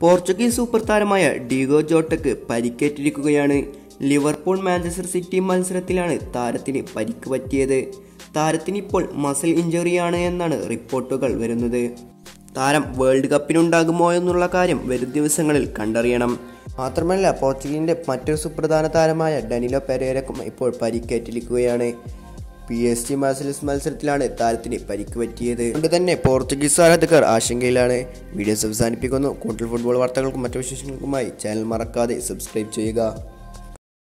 Portuguese super താരമായ Diego ജോട്ടക്ക് പരിക്കേറ്റിരിക്കുകയാണ് ലിവർപൂൾ മാഞ്ചസ്റ്റർ സിറ്റി മത്സരത്തിലാണ് താരത്തിന് പരിക്ക് പറ്റിയത് താരത്തിന് ഇപ്പോൾ മസിൽ ഇഞ്ചുറിയാണ് എന്നാണ് റിപ്പോർട്ടുകൾ വരുന്നത് താരം വേൾഡ് കപ്പിനുണ്ടാകുമോ എന്നുള്ള കാര്യം വരും ദിവസങ്ങളിൽ കണ്ടറിയണം മാത്രമല്ല പോർച്ചുഗലിന്റെ മറ്റൊരു സുപ്രധാന താരമായ ഡനിലോ പെരേരക്കും ഇപ്പോൾ പരിക്കേറ്റിരിക്കുകയാണ് പി എസ് ജി മാസലിസ് മത്സരത്തിലാണ് താരത്തിന് പരിക്ക് പറ്റിയത് അതുകൊണ്ട് തന്നെ പോർച്ചുഗീസ് ആരാധകർ ആശങ്കയിലാണ് വീഡിയോസ് അവസാനിപ്പിക്കുന്നു കൂടുതൽ ഫുട്ബോൾ വാർത്തകൾക്കും മറ്റു വിശേഷങ്ങൾക്കുമായി ചാനൽ മറക്കാതെ സബ്സ്ക്രൈബ് ചെയ്യുക